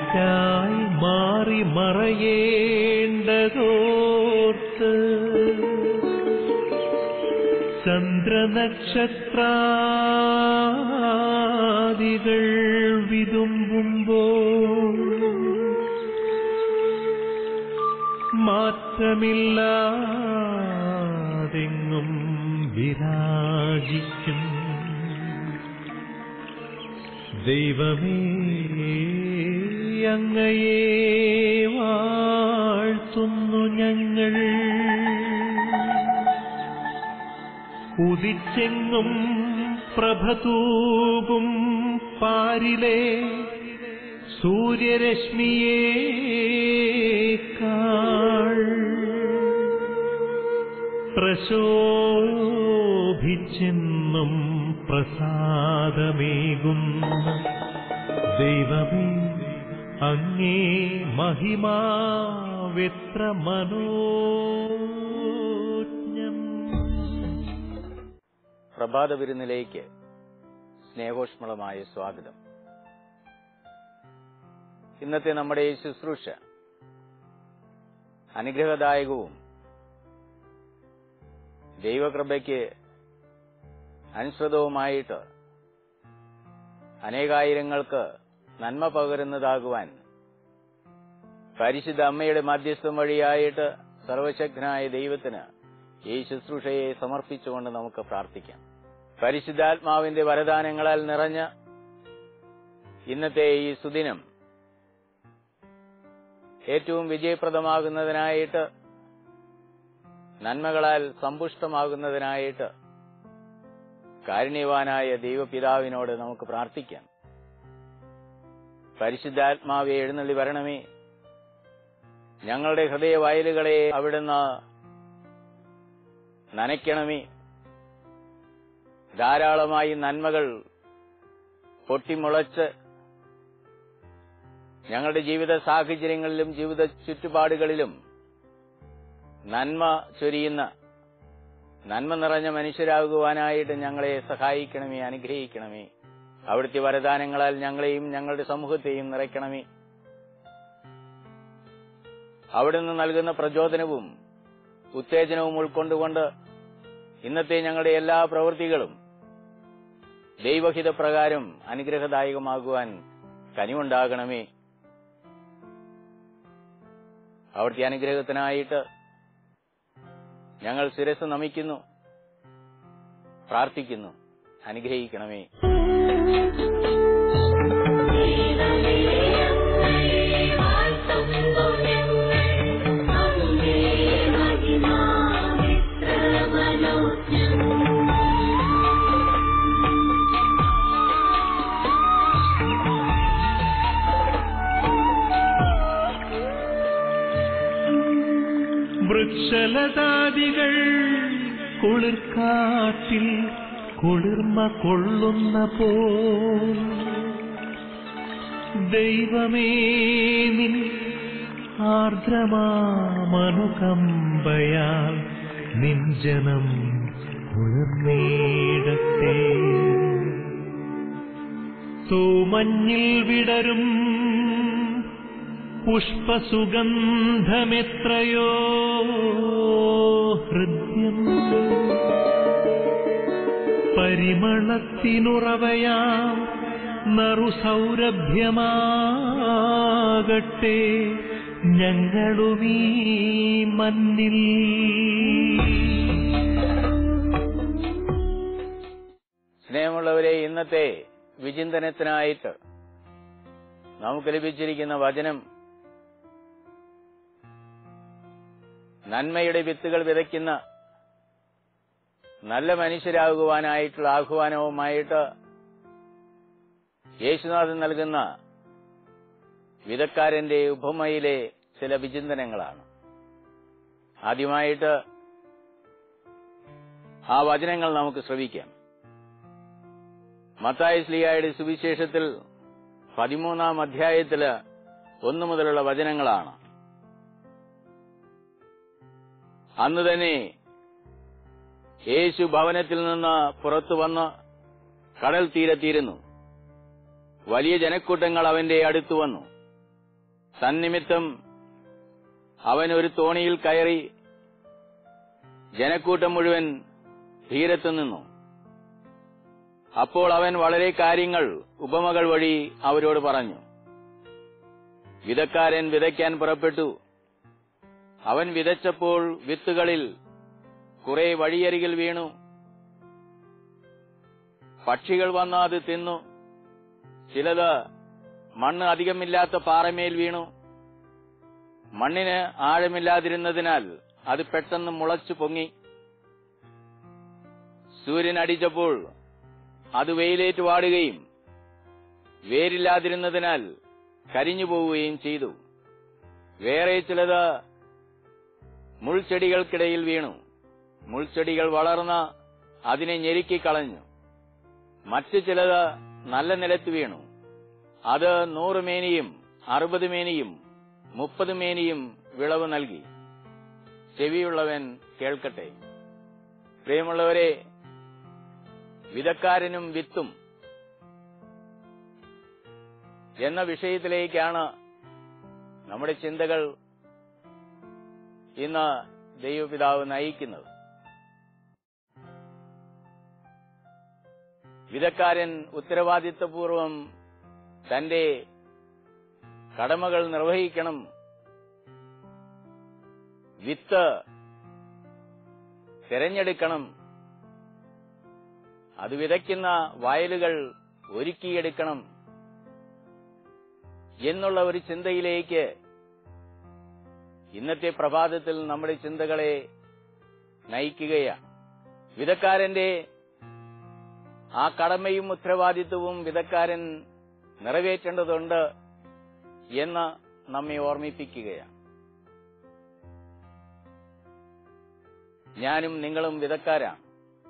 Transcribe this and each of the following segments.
എനിക്കായി മാറി മറയേണ്ടതോർത്ത് ചന്ദ്രനക്ഷത്രാദികൾ വിതുമ്പുമ്പോൾ മാറ്റമില്ലാതെങ്ങും വിരാജിക്കും ദൈവമേ അങ്ങയെ വാഴ്ത്തുന്നു ഞങ്ങൾ ഉദിച്ചെങ്ങും പ്രഭതൂകും പാരിലെ സൂര്യരശ്മിയേക്കാൾ പ്രശോഭിച്ചെന്നും പ്രസാദമേകുന്ന ദൈവമേ അങ്ങേ മഹിമാവെത്ര മനോജ്ഞം പ്രഭാത വിരുന്നിലേക്ക് സ്നേഹോഷ്മളമായ സ്വാഗതം ഇന്നത്തെ നമ്മുടെ ഈ ശുശ്രൂഷ അനുഗ്രഹദായകവും ദൈവകൃപയ്ക്ക് അനുസൃതവുമായിട്ട് അനേകായിരങ്ങൾക്ക് നന്മ പകരുന്നതാകുവാൻ പരിശുദ്ധ അമ്മയുടെ മധ്യസ്ഥം വഴിയായിട്ട് സർവശക്തനായ ദൈവത്തിന് ഈ ശുശ്രൂഷയെ സമർപ്പിച്ചുകൊണ്ട് നമുക്ക് പ്രാർത്ഥിക്കാം പരിശുദ്ധാത്മാവിന്റെ വരദാനങ്ങളാൽ നിറഞ്ഞ ഇന്നത്തെ ഈ സുദിനം ഏറ്റവും വിജയപ്രദമാകുന്നതിനായിട്ട് നന്മകളാൽ സമ്പുഷ്ടമാകുന്നതിനായിട്ട് കാരുണ്യവാനായ ദൈവപിതാവിനോട് നമുക്ക് പ്രാർത്ഥിക്കാം പരിശുദ്ധാത്മാവെ എഴുന്നള്ളി വരണമേ ഞങ്ങളുടെ ഹൃദയവയലുകളെ അവിടുന്ന് നനയ്ക്കണമേ ധാരാളമായി നന്മകൾ പൊട്ടിമുളച്ച് ഞങ്ങളുടെ ജീവിത സാഹചര്യങ്ങളിലും ജീവിത ചുറ്റുപാടുകളിലും നന്മ ചൊരിയുന്ന നന്മ നിറഞ്ഞ മനുഷ്യരാകുവാനായിട്ട് ഞങ്ങളെ സഹായിക്കണമേ അനുഗ്രഹിക്കണമേ അവിടുത്തെ വരദാനങ്ങളാൽ ഞങ്ങളെയും ഞങ്ങളുടെ സമൂഹത്തെയും നിറയ്ക്കണമേ അവിടുന്ന് നൽകുന്ന പ്രചോദനവും ഉത്തേജനവും ഉൾക്കൊണ്ടുകൊണ്ട് ഇന്നത്തെ ഞങ്ങളുടെ എല്ലാ പ്രവൃത്തികളും ദൈവഹിതപ്രകാരം അനുഗ്രഹദായകമാകുവാൻ കനിവുണ്ടാകണമേ അവിടുത്തെ അനുഗ്രഹത്തിനായിട്ട് ഞങ്ങൾ ശിരസ് നമിക്കുന്നു പ്രാർത്ഥിക്കുന്നു അനുഗ്രഹിക്കണമേ വൃക്ഷലതാദികൾ കുളിർക്കാട്ടിൽ കുളിർമ കൊള്ളുന്ന പോ ദൈവമേ നിൻ ആർദ്രമാമനുകമ്പയാൽ നിൻ ജനം കുളിർന്നേടട്ടെ തൂമഞ്ഞിൽ വിടരും പുഷ്പസുഗന്ധമെത്രയോ ഹൃദ്യം പരിമളത്തിനുറവയാം നറുസൗരഭ്യമാകട്ടെ ഞങ്ങളുമീ മണ്ണിൽ സ്നേഹമുള്ളവരെ ഇന്നത്തെ വിചിന്തനത്തിനായിട്ട് നമുക്ക് ലഭിച്ചിരിക്കുന്ന വചനം നന്മയുടെ വിത്തുകൾ വിതയ്ക്കുന്ന നല്ല മനുഷ്യരാകുവാനായിട്ടുള്ള ആഹ്വാനവുമായിട്ട് യേശുനാഥൻ നൽകുന്ന വിധക്കാരന്റെ ഉപമയിലെ ചില വിചിന്തനങ്ങളാണ് ആദ്യമായിട്ട് ആ വചനങ്ങൾ നമുക്ക് ശ്രവിക്കാം മത്തായ സ്ലിയായുടെ സുവിശേഷത്തിൽ പതിമൂന്നാം അധ്യായത്തില് ഒന്നു മുതലുള്ള വചനങ്ങളാണ് അന്ന് തന്നെ യേശു ഭവനത്തിൽ നിന്ന് പുറത്തു വന്ന് കടൽ തീരത്തിയിരുന്നു വലിയ ജനക്കൂട്ടങ്ങൾ അവന്റെ അടുത്തു വന്നു തന്നിമിത്തം അവൻ ഒരു തോണിയിൽ കയറി ജനക്കൂട്ടം മുഴുവൻ തീരത്തു നിന്നു അപ്പോൾ അവൻ വളരെ കാര്യങ്ങൾ ഉപമകൾ വഴി അവരോട് പറഞ്ഞു വിതക്കാരൻ വിതയ്ക്കാൻ പുറപ്പെട്ടു അവൻ വിതച്ചപ്പോൾ വിത്തുകളിൽ കുറെ വഴിയരികിൽ വീണു പക്ഷികൾ വന്ന് അത് തിന്നു ചിലത് മണ്ണ് അധികമില്ലാത്ത പാറമേൽ വീണു മണ്ണിന് ആഴമില്ലാതിരുന്നതിനാൽ അത് പെട്ടെന്ന് മുളച്ചു പൊങ്ങി സൂര്യൻ അടിച്ചപ്പോൾ അത് വെയിലേറ്റ് വാടുകയും വേരില്ലാതിരുന്നതിനാൽ കരിഞ്ഞു പോവുകയും ചെയ്തു വേറെ ചിലത് മുൾച്ചെടികൾക്കിടയിൽ വീണു മുൾച്ചെടികൾ വളർന്ന് അതിനെ ഞെരുക്കിക്കളഞ്ഞു മറ്റു ചിലത് നല്ല നിലത്ത് വീണു അത് നൂറ് മേനിയും അറുപത് മേനിയും മുപ്പത് മേനിയും വിളവ് നൽകി ചെവിയുള്ളവൻ കേൾക്കട്ടെ പ്രിയമുള്ളവരെ വിതക്കാരനും വിത്തും എന്ന വിഷയത്തിലേക്കാണ് നമ്മുടെ ചിന്തകൾ ഇന്ന് ദൈവപിതാവ് നയിക്കുന്നത് വിധക്കാരൻ ഉത്തരവാദിത്വപൂർവം തന്റെ കടമകൾ നിർവഹിക്കണം വിത്ത് തിരഞ്ഞെടുക്കണം അത് വിതയ്ക്കുന്ന വയലുകൾ ഒരുക്കിയെടുക്കണം എന്നുള്ള ഒരു ചിന്തയിലേക്ക് ഇന്നത്തെ പ്രഭാതത്തിൽ നമ്മുടെ ചിന്തകളെ നയിക്കുകയാണ് വിധക്കാരന്റെ ആ കടമയും ഉത്തരവാദിത്വവും വിധക്കാരൻ നിറവേറ്റേണ്ടതുണ്ട് എന്ന് നമ്മെ ഓർമ്മിപ്പിക്കുകയാണ് ഞാനും നിങ്ങളും വിധക്കാരാണ്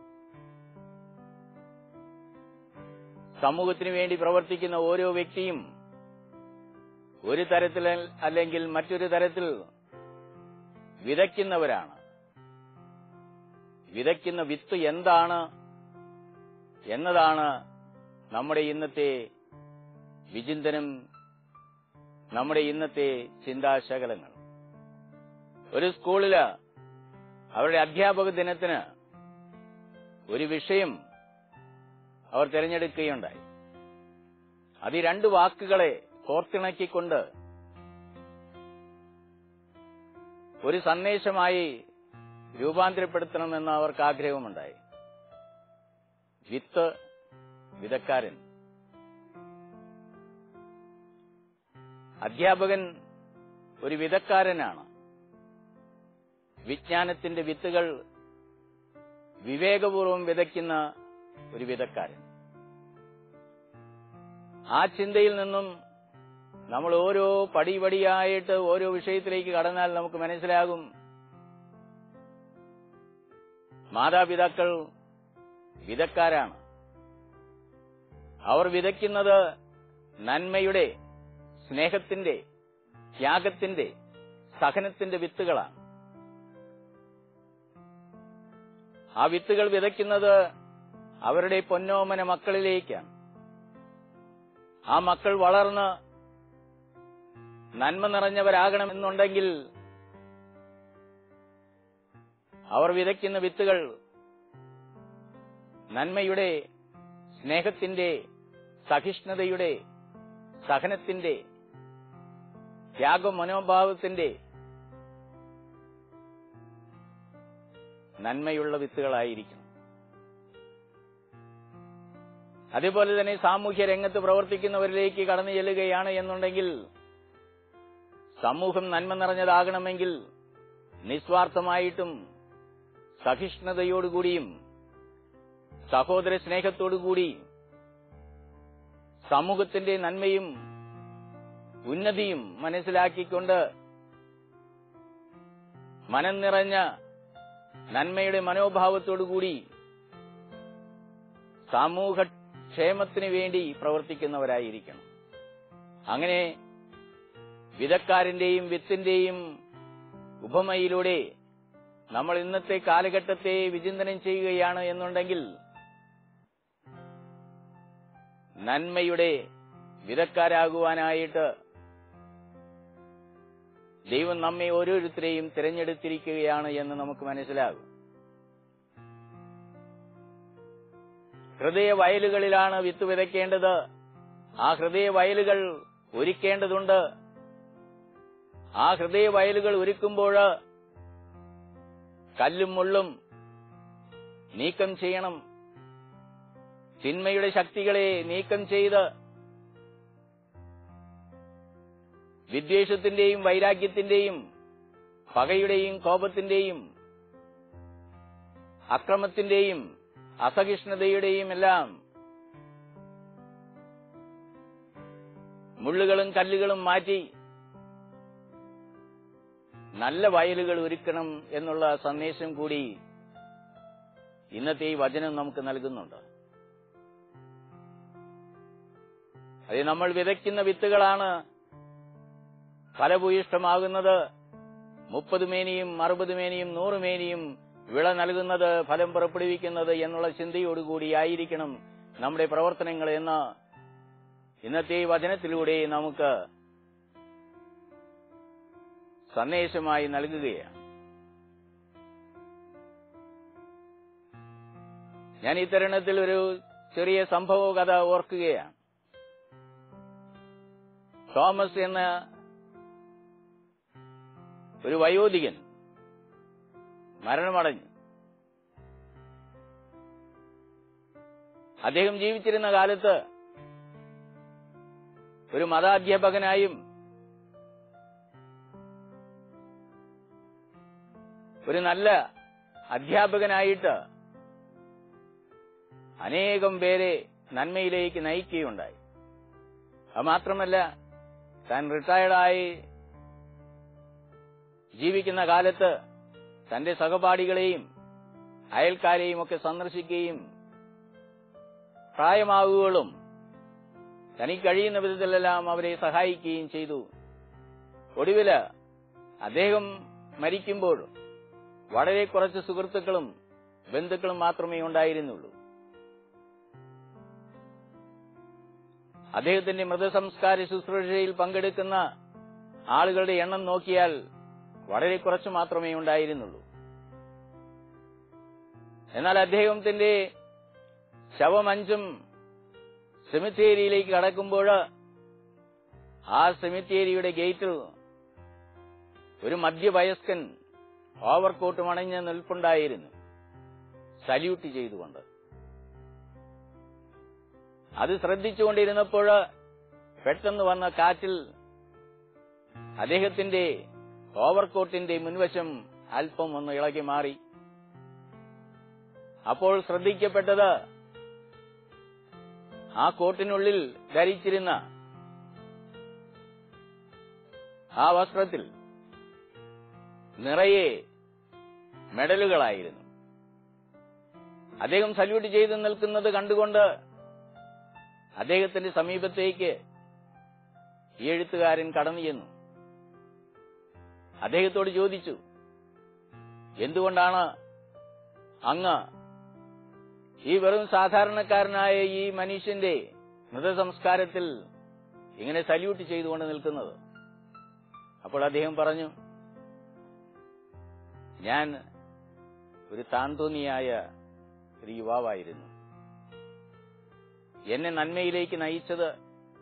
സമൂഹത്തിനു വേണ്ടി പ്രവർത്തിക്കുന്ന ഓരോ വ്യക്തിയും ഒരു തരത്തിൽ അല്ലെങ്കിൽ മറ്റൊരു തരത്തിൽ വിതയ്ക്കുന്നവരാണ് വിതയ്ക്കുന്ന വിത്ത് എന്താണ് എന്നതാണ് നമ്മുടെ ഇന്നത്തെ വിചിന്തനം നമ്മുടെ ഇന്നത്തെ ചിന്താശകലങ്ങൾ ഒരു സ്കൂളില് അവരുടെ അധ്യാപക ദിനത്തിന് ഒരു വിഷയം അവർ തിരഞ്ഞെടുക്കുകയുണ്ടായി അത് ഈ രണ്ട് വാക്കുകളെ കോർത്തിണക്കിക്കൊണ്ട് ഒരു സന്ദേശമായി രൂപാന്തരപ്പെടുത്തണമെന്ന് അവർക്ക് ആഗ്രഹമുണ്ടായി വിത്ത് വിതക്കാരൻ അധ്യാപകൻ ഒരു വിതക്കാരനാണ് വിജ്ഞാനത്തിന്റെ വിത്തുകൾ വിവേകപൂർവം വിതയ്ക്കുന്ന ഒരു വിതക്കാരൻ ആ ചിന്തയിൽ നിന്നും നമ്മൾ ഓരോ പടിപടിയായിട്ട് ഓരോ വിഷയത്തിലേക്ക് കടന്നാൽ നമുക്ക് മനസ്സിലാകും മാതാപിതാക്കൾ വിതക്കാരാണ് അവർ വിതയ്ക്കുന്നത് നന്മയുടെ സ്നേഹത്തിന്റെ ത്യാഗത്തിന്റെ സഹനത്തിന്റെ വിത്തുകളാണ് ആ വിത്തുകൾ വിതയ്ക്കുന്നത് അവരുടെ പൊന്നോമന മക്കളിലേക്കാണ് ആ മക്കൾ വളർന്ന് നന്മ നിറഞ്ഞവരാകണമെന്നുണ്ടെങ്കിൽ അവർ വിതയ്ക്കുന്ന വിത്തുകൾ നന്മയുടെ സ്നേഹത്തിന്റെ സഹിഷ്ണുതയുടെ സഹനത്തിന്റെ ത്യാഗ മനോഭാവത്തിന്റെ നന്മയുള്ള വിത്തുകളായിരിക്കണം അതുപോലെ തന്നെ സാമൂഹ്യ രംഗത്ത് പ്രവർത്തിക്കുന്നവരിലേക്ക് കടന്നു ചെല്ലുകയാണ് എന്നുണ്ടെങ്കിൽ സമൂഹം നന്മ നിറഞ്ഞതാകണമെങ്കിൽ നിസ്വാർത്ഥമായിട്ടും സഹിഷ്ണുതയോടുകൂടിയും സഹോദര സ്നേഹത്തോടുകൂടി സമൂഹത്തിന്റെ നന്മയും ഉന്നതിയും മനസ്സിലാക്കിക്കൊണ്ട് മനം നിറഞ്ഞ നന്മയുടെ മനോഭാവത്തോടുകൂടി സമൂഹ ക്ഷേമത്തിന് വേണ്ടി പ്രവർത്തിക്കുന്നവരായിരിക്കണം അങ്ങനെ വിധക്കാരന്റെയും വിത്തിന്റെയും ഉപമയിലൂടെ നമ്മൾ ഇന്നത്തെ കാലഘട്ടത്തെ വിചിന്തനം ചെയ്യുകയാണ് എന്നുണ്ടെങ്കിൽ നന്മയുടെ വിധക്കാരാകുവാനായിട്ട് ദൈവം നമ്മെ ഓരോരുത്തരെയും തിരഞ്ഞെടുത്തിരിക്കുകയാണ് എന്ന് നമുക്ക് മനസ്സിലാകും ഹൃദയ വയലുകളിലാണ് വിത്ത് വിതയ്ക്കേണ്ടത് ആ ഹൃദയ വയലുകൾ ഒരുക്കേണ്ടതുണ്ട് ആ ഹൃദയ വയലുകൾ ഒരുക്കുമ്പോൾ കല്ലും മുള്ളും നീക്കം ചെയ്യണം തിന്മയുടെ ശക്തികളെ നീക്കം ചെയ്ത് വിദ്വേഷത്തിന്റെയും വൈരാഗ്യത്തിന്റെയും പകയുടെയും കോപത്തിന്റെയും അക്രമത്തിന്റെയും അസഹിഷ്ണുതയുടെയും എല്ലാം മുള്ളുകളും കല്ലുകളും മാറ്റി നല്ല വയലുകൾ ഒരുക്കണം എന്നുള്ള സന്ദേശം കൂടി ഇന്നത്തെ ഈ വചനം നമുക്ക് നൽകുന്നുണ്ട് അത് നമ്മൾ വിതയ്ക്കുന്ന വിത്തുകളാണ് ഫലഭൂയിഷ്ടമാകുന്നത് മുപ്പത് മേനിയും അറുപത് മേനിയും നൂറ് മേനിയും വിള നൽകുന്നത് ഫലം പുറപ്പെടുവിക്കുന്നത് എന്നുള്ള ചിന്തയോടുകൂടി ആയിരിക്കണം നമ്മുടെ പ്രവർത്തനങ്ങൾ എന്ന് ഇന്നത്തെ ഈ വചനത്തിലൂടെ നമുക്ക് സന്ദേശമായി നൽകുകയാണ് ഞാൻ ഈ തരുണത്തിൽ ഒരു ചെറിയ സംഭവ കഥ ഓർക്കുകയാണ് തോമസ് എന്ന ഒരു വയോധികൻ മരണമടഞ്ഞു അദ്ദേഹം ജീവിച്ചിരുന്ന കാലത്ത് ഒരു മതാധ്യാപകനായും ഒരു നല്ല അധ്യാപകനായിട്ട് അനേകം പേരെ നന്മയിലേക്ക് നയിക്കുകയുണ്ടായി അത് മാത്രമല്ല താൻ റിട്ടയർഡായി ജീവിക്കുന്ന കാലത്ത് തന്റെ സഹപാഠികളെയും അയൽക്കാരെയും ഒക്കെ സന്ദർശിക്കുകയും പ്രായമാവുകളും തനിക്ക് കഴിയുന്ന വിധത്തിലെല്ലാം അവരെ സഹായിക്കുകയും ചെയ്തു ഒടുവില് അദ്ദേഹം മരിക്കുമ്പോൾ വളരെ കുറച്ച് സുഹൃത്തുക്കളും ബന്ധുക്കളും മാത്രമേ ഉണ്ടായിരുന്നുള്ളൂ അദ്ദേഹത്തിന്റെ മൃതസംസ്കാര ശുശ്രൂഷയിൽ പങ്കെടുക്കുന്ന ആളുകളുടെ എണ്ണം നോക്കിയാൽ വളരെ കുറച്ച് മാത്രമേ ഉണ്ടായിരുന്നുള്ളൂ എന്നാൽ അദ്ദേഹത്തിന്റെ ശവമഞ്ചും സെമിത്തേരിയിലേക്ക് കടക്കുമ്പോൾ ആ സെമിത്തേരിയുടെ ഗേറ്റിൽ ഒരു മധ്യവയസ്കൻ ഓവർകോട്ട് മണഞ്ഞ് നിൽപ്പുണ്ടായിരുന്നു സല്യൂട്ട് ചെയ്തുകൊണ്ട് അത് ശ്രദ്ധിച്ചുകൊണ്ടിരുന്നപ്പോൾ പെട്ടെന്ന് വന്ന കാറ്റിൽ അദ്ദേഹത്തിന്റെ ഓവർകോട്ടിന്റെ മുൻവശം അല്പം ഒന്ന് ഇളകി മാറി അപ്പോൾ ശ്രദ്ധിക്കപ്പെട്ടത് ആ കോട്ടിനുള്ളിൽ ധരിച്ചിരുന്ന ആ വസ്ത്രത്തിൽ നിറയെ മെഡലുകളായിരുന്നു അദ്ദേഹം സല്യൂട്ട് ചെയ്ത് നിൽക്കുന്നത് കണ്ടുകൊണ്ട് അദ്ദേഹത്തിന്റെ സമീപത്തേക്ക് ഈ എഴുത്തുകാരൻ കടന്നു ചെന്നു അദ്ദേഹത്തോട് ചോദിച്ചു എന്തുകൊണ്ടാണ് അങ്ങ് ഈ വെറും സാധാരണക്കാരനായ ഈ മനുഷ്യന്റെ മൃതസംസ്കാരത്തിൽ ഇങ്ങനെ സല്യൂട്ട് ചെയ്തുകൊണ്ട് നിൽക്കുന്നത് അപ്പോൾ അദ്ദേഹം പറഞ്ഞു ഞാൻ ഒരു താന്തോന്നിയായ ഒരു യുവാവായിരുന്നു എന്നെ നന്മയിലേക്ക് നയിച്ചത്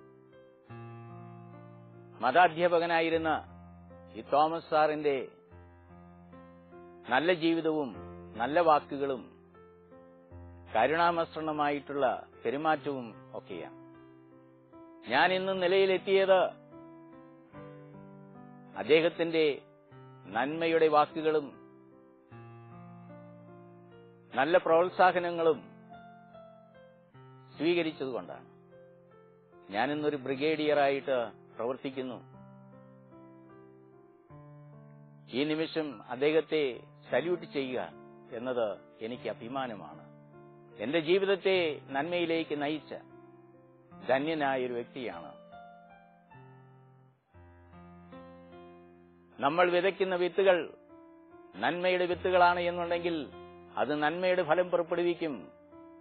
മതാധ്യാപകനായിരുന്ന ഈ തോമസ് സാറിന്റെ നല്ല ജീവിതവും നല്ല വാക്കുകളും കരുണാമസൃണമായിട്ടുള്ള പെരുമാറ്റവും ഒക്കെയാണ് ഞാൻ ഇന്ന് നിലയിലെത്തിയത് അദ്ദേഹത്തിന്റെ നന്മയുടെ വാക്കുകളും നല്ല പ്രോത്സാഹനങ്ങളും സ്വീകരിച്ചതുകൊണ്ടാണ് ഞാനിന്നൊരു ബ്രിഗേഡിയറായിട്ട് പ്രവർത്തിക്കുന്നു ഈ നിമിഷം അദ്ദേഹത്തെ സല്യൂട്ട് ചെയ്യുക എന്നത് എനിക്ക് അഭിമാനമാണ് എന്റെ ജീവിതത്തെ നന്മയിലേക്ക് നയിച്ച ധന്യനായ ഒരു വ്യക്തിയാണ് നമ്മൾ വിതയ്ക്കുന്ന വിത്തുകൾ നന്മയുടെ വിത്തുകളാണ് എന്നുണ്ടെങ്കിൽ അത് നന്മയുടെ ഫലം പുറപ്പെടുവിക്കും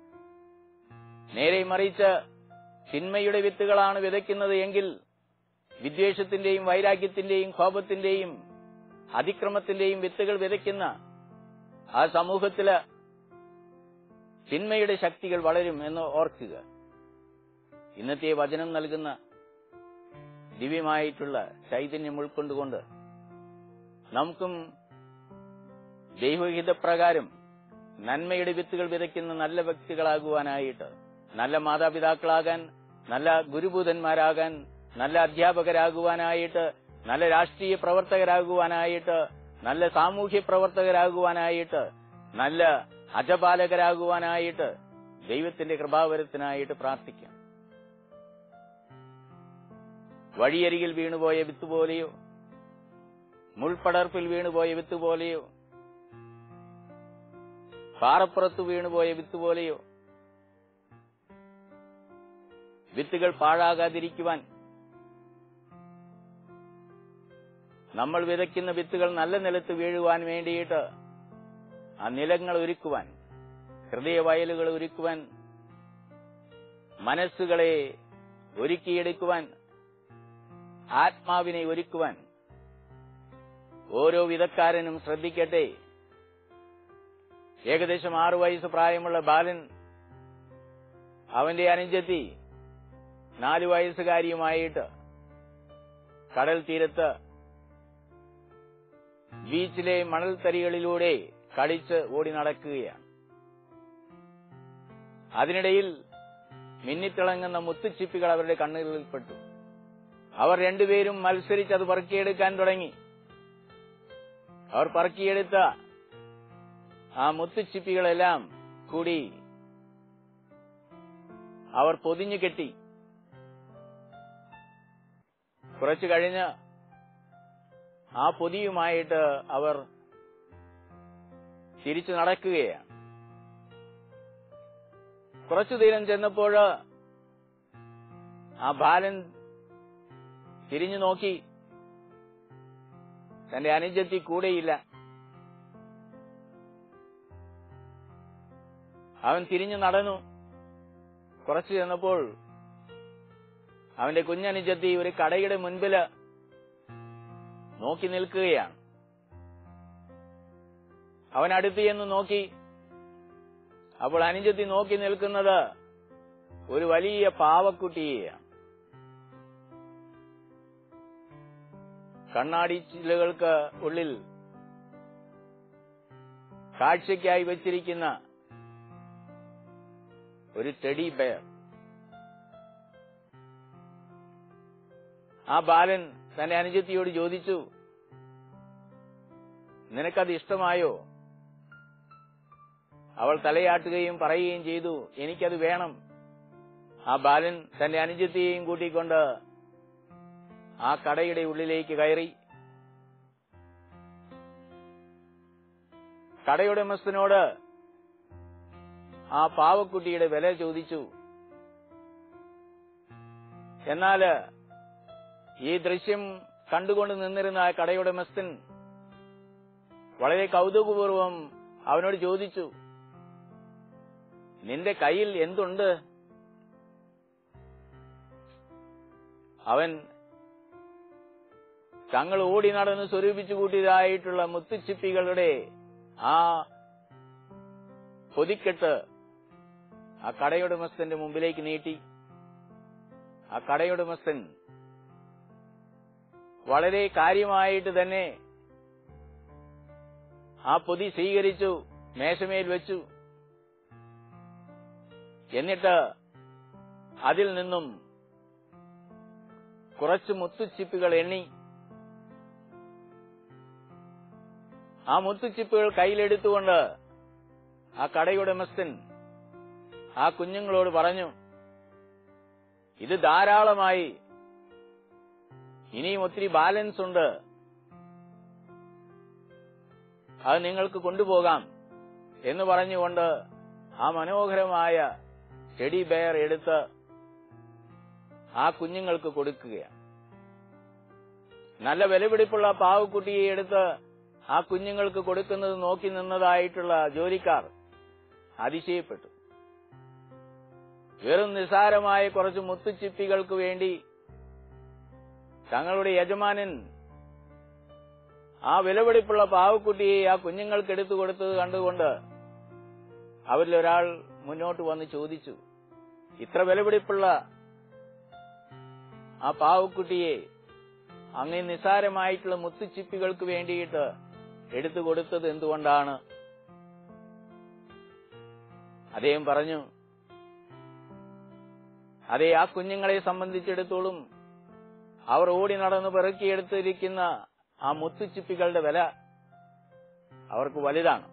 നേരെ മറിച്ച് തിന്മയുടെ വിത്തുകളാണ് വിതയ്ക്കുന്നത് എങ്കിൽ വിദ്വേഷത്തിന്റെയും വൈരാഗ്യത്തിന്റെയും കോപത്തിന്റെയും അതിക്രമത്തിന്റെയും വിത്തുകൾ വിതയ്ക്കുന്ന ആ സമൂഹത്തില് തിന്മയുടെ ശക്തികൾ വളരും എന്ന് ഓർക്കുക ഇന്നത്തെ വചനം നൽകുന്ന ദിവ്യമായിട്ടുള്ള ചൈതന്യം ഉൾക്കൊണ്ടുകൊണ്ട് നമുക്കും ദൈവഹിതപ്രകാരം നന്മയുടെ വിത്തുകൾ വിതയ്ക്കുന്ന നല്ല വ്യക്തികളാകുവാനായിട്ട് നല്ല മാതാപിതാക്കളാകാൻ നല്ല ഗുരുഭൂതന്മാരാകാൻ നല്ല അധ്യാപകരാകുവാനായിട്ട് നല്ല രാഷ്ട്രീയ പ്രവർത്തകരാകുവാനായിട്ട് നല്ല സാമൂഹ്യ പ്രവർത്തകരാകുവാനായിട്ട് നല്ല അജപാലകരാകുവാനായിട്ട് ദൈവത്തിന്റെ കൃപാവരത്തിനായിട്ട് പ്രാർത്ഥിക്കാം വഴിയരികിൽ വീണുപോയ വിത്ത് പോലെയോ മുൾപടർപ്പിൽ വീണുപോയ വിത്ത് പോലെയോ പാറപ്പുറത്ത് വീണുപോയ വിത്ത് പോലെയോ വിത്തുകൾ പാഴാകാതിരിക്കുവാൻ നമ്മൾ വിതയ്ക്കുന്ന വിത്തുകൾ നല്ല നിലത്ത് വീഴുവാൻ വേണ്ടിയിട്ട് ആ നിലങ്ങൾ ഒരുക്കുവാൻ ഹൃദയവയലുകൾ ഒരുക്കുവാൻ മനസ്സുകളെ ഒരുക്കിയെടുക്കുവാൻ ആത്മാവിനെ ഒരുക്കുവാൻ ഓരോ വിധക്കാരനും ശ്രദ്ധിക്കട്ടെ ഏകദേശം ആറു വയസ്സ് പ്രായമുള്ള ബാലൻ അവന്റെ അനുജത്തി നാലു വയസ്സുകാരിയുമായിട്ട് കടൽ തീരത്ത് ബീച്ചിലെ മണൽത്തരികളിലൂടെ കളിച്ച് ഓടി നടക്കുകയാണ് അതിനിടയിൽ മിന്നിത്തിളങ്ങുന്ന മുത്തുച്ചിപ്പികൾ അവരുടെ കണ്ണുകളിൽപ്പെട്ടു അവർ രണ്ടുപേരും മത്സരിച്ച് അത് പറക്കിയെടുക്കാൻ തുടങ്ങി അവർ പറക്കിയെടുത്ത ആ മുത്തുച്ചിപ്പികളെല്ലാം കൂടി അവർ പൊതിഞ്ഞു കെട്ടി കുറച്ചു കഴിഞ്ഞ് ആ പൊതിയുമായിട്ട് അവർ തിരിച്ചു നടക്കുകയാണ് കുറച്ചു ദൂരം ചെന്നപ്പോൾ ആ ബാലൻ തിരിഞ്ഞു നോക്കി തന്റെ അനുജത്തി കൂടെയില്ല അവൻ തിരിഞ്ഞു നടന്നു കുറച്ചു ചെന്നപ്പോൾ അവന്റെ കുഞ്ഞനുജത്തി ഒരു കടയുടെ മുൻപില് നോക്കി നിൽക്കുകയാണ് അവൻ അടുത്ത് ചെന്ന് നോക്കി അപ്പോൾ അനുജത്തി നോക്കി നിൽക്കുന്നത് ഒരു വലിയ പാവക്കുട്ടിയെയാണ് കണ്ണാടി ചില്ലുകൾക്ക് ഉള്ളിൽ കാഴ്ചയ്ക്കായി വെച്ചിരിക്കുന്ന ഒരു ടെഡി ബെയർ ആ ബാലൻ തന്റെ അനുജത്തിയോട് ചോദിച്ചു നിനക്കത് ഇഷ്ടമായോ അവൾ തലയാട്ടുകയും പറയുകയും ചെയ്തു എനിക്കത് വേണം ആ ബാലൻ തന്റെ അനുജത്തിയെയും കൂട്ടിക്കൊണ്ട് ആ കടയുടെ ഉള്ളിലേക്ക് കയറി കടയുടമസ്ഥനോട് ആ പാവക്കുട്ടിയുടെ വില ചോദിച്ചു എന്നാല് ഈ ദൃശ്യം കണ്ടുകൊണ്ട് നിന്നിരുന്ന ആ കടയുടമസ്ഥൻ വളരെ കൗതുകപൂർവം അവനോട് ചോദിച്ചു നിന്റെ കയ്യിൽ എന്തുണ്ട് അവൻ തങ്ങൾ ഓടി നടന്ന് സ്വരൂപിച്ചു കൂട്ടിയതായിട്ടുള്ള മുത്തുച്ചിപ്പികളുടെ ആ പൊതിക്കെട്ട് ആ കടയുടമസ്ഥന്റെ മുമ്പിലേക്ക് നീട്ടി ആ കടയുടമസ്ഥൻ വളരെ കാര്യമായിട്ട് തന്നെ ആ പൊതി സ്വീകരിച്ചു മേശമേൽ വെച്ചു എന്നിട്ട് അതിൽ നിന്നും കുറച്ച് മുത്തുച്ചിപ്പുകൾ എണ്ണി ആ മുത്തുച്ചിപ്പുകൾ കയ്യിലെടുത്തുകൊണ്ട് ആ കടയുടമസ്ഥൻ ആ കുഞ്ഞുങ്ങളോട് പറഞ്ഞു ഇത് ധാരാളമായി ഇനിയും ഒത്തിരി ബാലൻസ് ഉണ്ട് അത് നിങ്ങൾക്ക് കൊണ്ടുപോകാം എന്ന് പറഞ്ഞുകൊണ്ട് ആ മനോഹരമായ ടെഡി ബെയർ എടുത്ത് ആ കുഞ്ഞുങ്ങൾക്ക് കൊടുക്കുകയാണ് നല്ല വിലപിടിപ്പുള്ള പാവക്കുട്ടിയെ എടുത്ത് ആ കുഞ്ഞുങ്ങൾക്ക് കൊടുക്കുന്നത് നോക്കി നിന്നതായിട്ടുള്ള ജോലിക്കാർ അതിശയപ്പെട്ടു വെറും നിസാരമായ കുറച്ച് മുത്തുച്ചിപ്പികൾക്ക് വേണ്ടി തങ്ങളുടെ യജമാനൻ ആ വിലപിടിപ്പുള്ള പാവക്കുട്ടിയെ ആ കുഞ്ഞുങ്ങൾക്ക് എടുത്തു കൊടുത്തത് കണ്ടുകൊണ്ട് അവരിൽ ഒരാൾ മുന്നോട്ട് വന്ന് ചോദിച്ചു ഇത്ര വിലപിടിപ്പുള്ള ആ പാവക്കുട്ടിയെ അങ്ങ് നിസാരമായിട്ടുള്ള മുത്തുച്ചിപ്പികൾക്ക് വേണ്ടിയിട്ട് എടുത്തു കൊടുത്തത് എന്തുകൊണ്ടാണ് അദ്ദേഹം പറഞ്ഞു അതെ ആ കുഞ്ഞുങ്ങളെ സംബന്ധിച്ചിടത്തോളം അവർ ഓടി നടന്ന് പെറുക്കിയെടുത്തിരിക്കുന്ന ആ മുത്തുച്ചിപ്പികളുടെ വില അവർക്ക് വലുതാണ്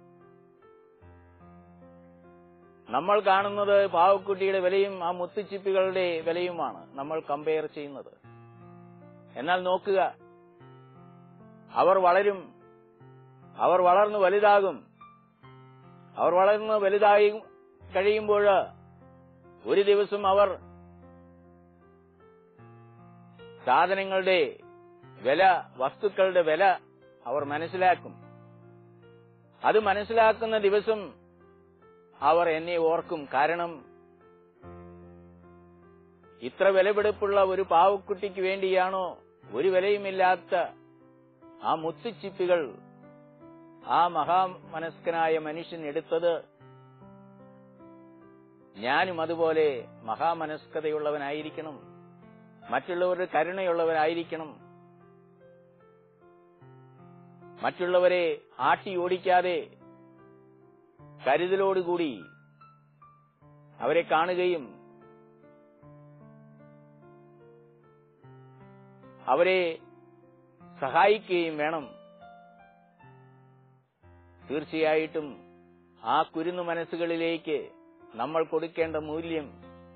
നമ്മൾ കാണുന്നത് പാവക്കുട്ടിയുടെ വിലയും ആ മുത്തുച്ചിപ്പികളുടെ വിലയുമാണ് നമ്മൾ കമ്പയർ ചെയ്യുന്നത് എന്നാൽ നോക്കുക അവർ വളരും അവർ വളർന്നു വലുതാകും അവർ വളർന്ന് വലുതായി കഴിയുമ്പോൾ ഒരു ദിവസം അവർ സാധനങ്ങളുടെ വില വസ്തുക്കളുടെ വില അവർ മനസ്സിലാക്കും അത് മനസ്സിലാക്കുന്ന ദിവസം അവർ എന്നെ ഓർക്കും കാരണം ഇത്ര വിലപിടിപ്പുള്ള ഒരു പാവക്കുട്ടിക്ക് വേണ്ടിയാണോ ഒരു വിലയുമില്ലാത്ത ആ മുത്തുച്ചിപ്പികൾ ആ മഹാമനസ്കനായ മനുഷ്യൻ എടുത്തത് ഞാനും അതുപോലെ മഹാമനസ്കതയുള്ളവനായിരിക്കണം മറ്റുള്ളവരുടെ കരുണയുള്ളവനായിരിക്കണം മറ്റുള്ളവരെ ആട്ടി ഓടിക്കാതെ കരുതലോടുകൂടി അവരെ കാണുകയും അവരെ സഹായിക്കുകയും വേണം തീർച്ചയായിട്ടും ആ കുരുന്നു മനസ്സുകളിലേക്ക് നമ്മൾ കൊടുക്കേണ്ട മൂല്യം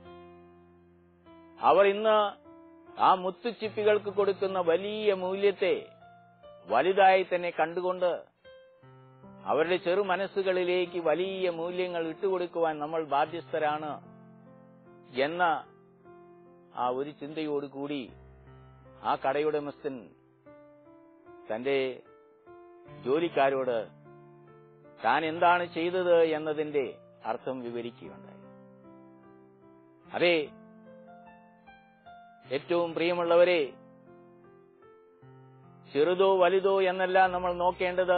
അവർ ഇന്ന് ആ മുത്തുച്ചിപ്പികൾക്ക് കൊടുക്കുന്ന വലിയ മൂല്യത്തെ വലുതായി തന്നെ കണ്ടുകൊണ്ട് അവരുടെ ചെറു മനസ്സുകളിലേക്ക് വലിയ മൂല്യങ്ങൾ ഇട്ടുകൊടുക്കുവാൻ നമ്മൾ ബാധ്യസ്ഥരാണ് എന്ന ആ ഒരു ചിന്തയോടുകൂടി ആ കടയുടമസ്ഥൻ തന്റെ ജോലിക്കാരോട് താൻ എന്താണ് ചെയ്തത് എന്നതിന്റെ അർത്ഥം വിവരിക്കുകയുണ്ടായി അതെ ഏറ്റവും പ്രിയമുള്ളവരെ ചെറുതോ വലുതോ എന്നല്ല നമ്മൾ നോക്കേണ്ടത്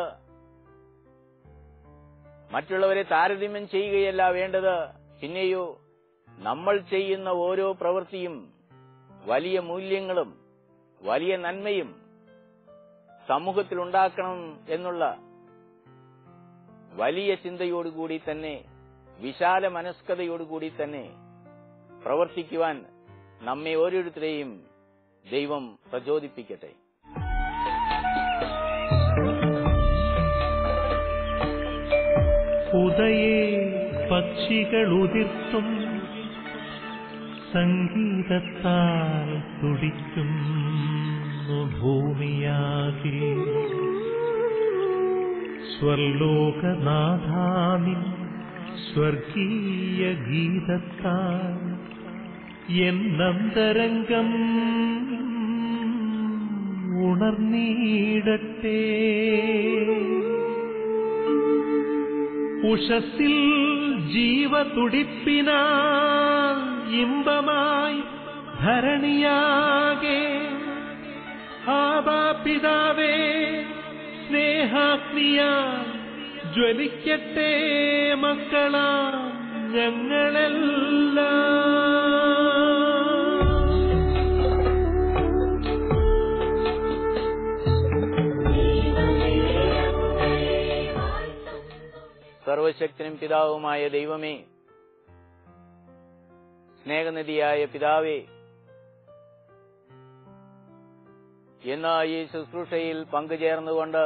മറ്റുള്ളവരെ താരതമ്യം ചെയ്യുകയല്ല വേണ്ടത് പിന്നെയോ നമ്മൾ ചെയ്യുന്ന ഓരോ പ്രവൃത്തിയും വലിയ മൂല്യങ്ങളും വലിയ നന്മയും സമൂഹത്തിൽ ഉണ്ടാക്കണം എന്നുള്ള വലിയ ചിന്തയോടുകൂടി തന്നെ വിശാല മനസ്കതയോടുകൂടി തന്നെ പ്രവർത്തിക്കുവാൻ നമ്മെ ഓരോരുത്തരെയും ദൈവം പ്രചോദിപ്പിക്കട്ടെ ഉദയേ പക്ഷികളുതിർത്തും സംഗീതത്താൽ തുടിക്കുന്നു ഭൂമിയാകെ സ്വർലോകനാഥാനിൻ സ്വർഗീയ ഗീതത്താൽ എന്നന്തരംഗം ഉണർന്നീടട്ടെ ഉഷസ്സിൽ ജീവതുടിപ്പിന ഇമ്പമായി ധരണിയാകെ ആബാപിതാവേ സ്നേഹാഗ്നിയ ജ്വലിക്കട്ടെ മക്കളാ ഞങ്ങളെല്ലാം സർവശക്തനും പിതാവുമായ ദൈവമേ സ്നേഹനിധിയായ പിതാവേ ഇന്ന് ഈ ശുശ്രൂഷയിൽ പങ്കുചേർന്നുകൊണ്ട്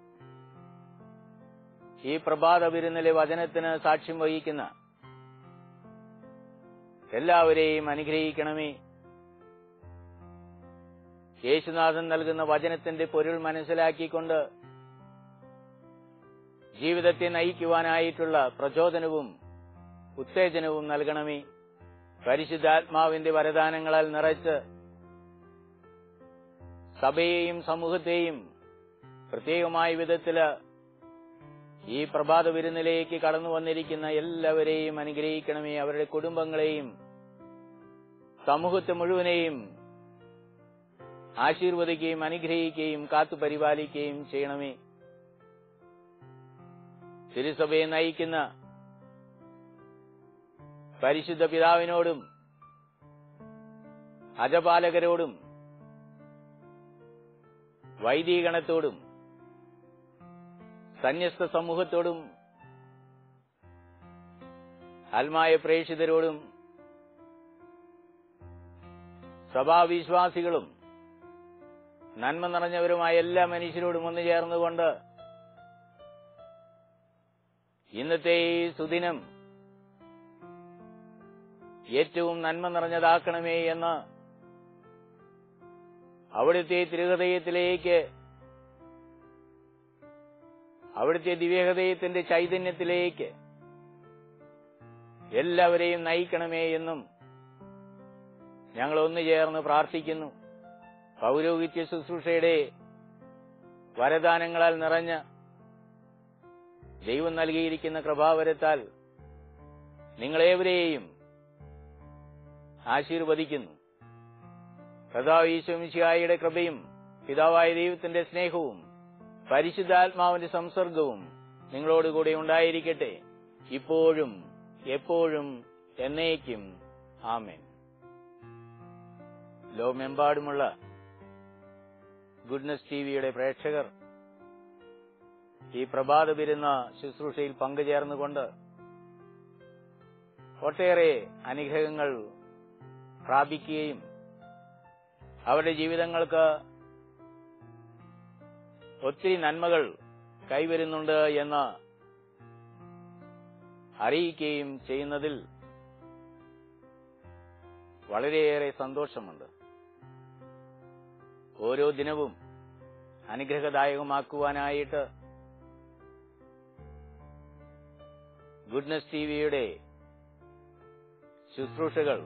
ഈ പ്രഭാത വിരുന്നിലെ വചനത്തിന് സാക്ഷ്യം വഹിക്കുന്ന എല്ലാവരെയും അനുഗ്രഹിക്കണമേ യേശുനാഥൻ നൽകുന്ന വചനത്തിന്റെ പൊരുൾ മനസ്സിലാക്കിക്കൊണ്ട് ജീവിതത്തെ നയിക്കുവാനായിട്ടുള്ള പ്രചോദനവും ഉത്തേജനവും നൽകണമേ പരിശുദ്ധാത്മാവിന്റെ വരദാനങ്ങളാൽ നിറച്ച് സഭയെയും സമൂഹത്തെയും പ്രത്യേകമായ വിധത്തില് ഈ പ്രഭാത വിരുന്നിലേക്ക് കടന്നു വന്നിരിക്കുന്ന എല്ലാവരെയും അനുഗ്രഹിക്കണമേ അവരുടെ കുടുംബങ്ങളെയും സമൂഹത്തെ മുഴുവനെയും ആശീർവദിക്കുകയും അനുഗ്രഹിക്കുകയും കാത്തു പരിപാലിക്കുകയും ചെയ്യണമേ തിരുസഭയെ നയിക്കുന്ന പരിശുദ്ധ പിതാവിനോടും അജപാലകരോടും വൈദികഗണത്തോടും സന്യസ്ത സമൂഹത്തോടും ആത്മായ പ്രേക്ഷിതരോടും സഭാവിശ്വാസികളും നന്മ നിറഞ്ഞവരുമായ എല്ലാ മനുഷ്യരോടും ഒന്നു ചേർന്നുകൊണ്ട് ഇന്നത്തെ ഈ സുദിനം ഏറ്റവും നന്മ നിറഞ്ഞതാക്കണമേ എന്ന് അവിടുത്തെ തിരുഹൃദയത്തിലേക്ക് അവിടുത്തെ ദിവ്യഹൃദയത്തിന്റെ ചൈതന്യത്തിലേക്ക് എല്ലാവരെയും നയിക്കണമേ എന്നും ഞങ്ങൾ ഒന്നു ചേർന്ന് പ്രാർത്ഥിക്കുന്നു പൗരോഹിത്യ ശുശ്രൂഷയുടെ വരദാനങ്ങളാൽ നിറഞ്ഞ ദൈവം നൽകിയിരിക്കുന്ന കൃപാവരത്താൽ നിങ്ങളേവരെയും ആശീർവദിക്കുന്നു കഥാവ് ഈശ്വമിശിഹായുടെ കൃപയും പിതാവായ ദൈവത്തിന്റെ സ്നേഹവും പരിശുദ്ധാത്മാവിന്റെ സംസർഗവും നിങ്ങളോടുകൂടെ ഉണ്ടായിരിക്കട്ടെ ഇപ്പോഴും എപ്പോഴും എന്നേക്കും ആമേൻ ലോകമെമ്പാടുമുള്ള ഗുഡ്നസ് ടിവിയുടെ പ്രേക്ഷകർ ഈ പ്രഭാത വിരുന്ന ശുശ്രൂഷയിൽ പങ്കുചേർന്നുകൊണ്ട് ഒട്ടേറെ അനുഗ്രഹങ്ങൾ പ്രാപിക്കുകയും അവരുടെ ജീവിതങ്ങൾക്ക് ഒത്തിരി നന്മകൾ കൈവരുന്നുണ്ട് എന്ന് അറിയിക്കുകയും ചെയ്യുന്നതിൽ വളരെയേറെ സന്തോഷമുണ്ട് ഓരോ ദിനവും അനുഗ്രഹദായകമാക്കുവാനായിട്ട് ഗുഡ്നസ് ടിവിയുടെ ശുശ്രൂഷകൾ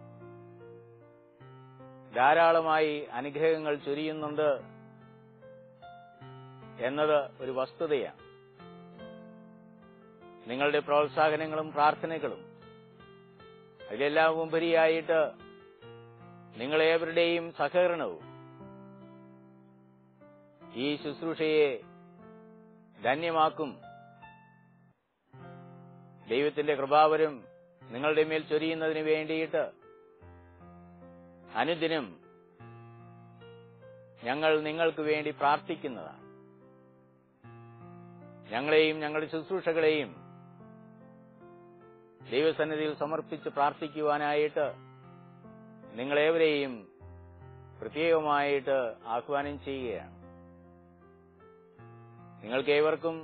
ധാരാളമായി അനുഗ്രഹങ്ങൾ ചൊരിയുന്നുണ്ട് എന്നത് ഒരു വസ്തുതയാണ് നിങ്ങളുടെ പ്രോത്സാഹനങ്ങളും പ്രാർത്ഥനകളും അതിലെല്ലാം ഉപരിയായിട്ട് നിങ്ങളേവരുടെയും സഹകരണവും ഈ ശുശ്രൂഷയെ ധന്യമാക്കും ദൈവത്തിന്റെ കൃപാവരും നിങ്ങളുടെ മേൽ ചൊരിയുന്നതിന് വേണ്ടിയിട്ട് അനുദിനം ഞങ്ങൾ നിങ്ങൾക്ക് വേണ്ടി പ്രാർത്ഥിക്കുന്നതാണ് ഞങ്ങളെയും ഞങ്ങളുടെ ശുശ്രൂഷകളെയും ദൈവസന്നിധിയിൽ സമർപ്പിച്ച് പ്രാർത്ഥിക്കുവാനായിട്ട് നിങ്ങളേവരെയും പ്രത്യേകമായിട്ട് ആഹ്വാനം ചെയ്യുകയാണ് നിങ്ങൾക്ക് ഏവർക്കും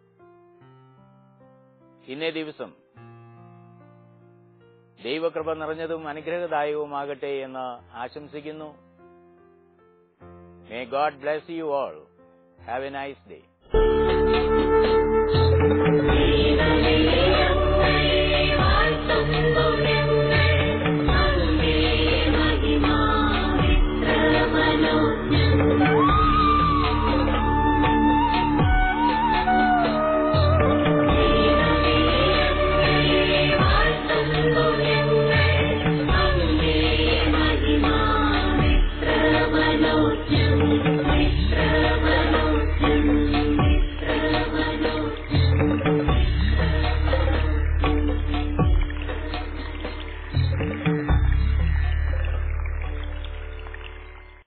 ഇന്നേ ദിവസം ദൈവകൃപ നിറഞ്ഞതും അനുഗ്രഹദായകവുമാകട്ടെ എന്ന് ആശംസിക്കുന്നു may God bless you all have a nice day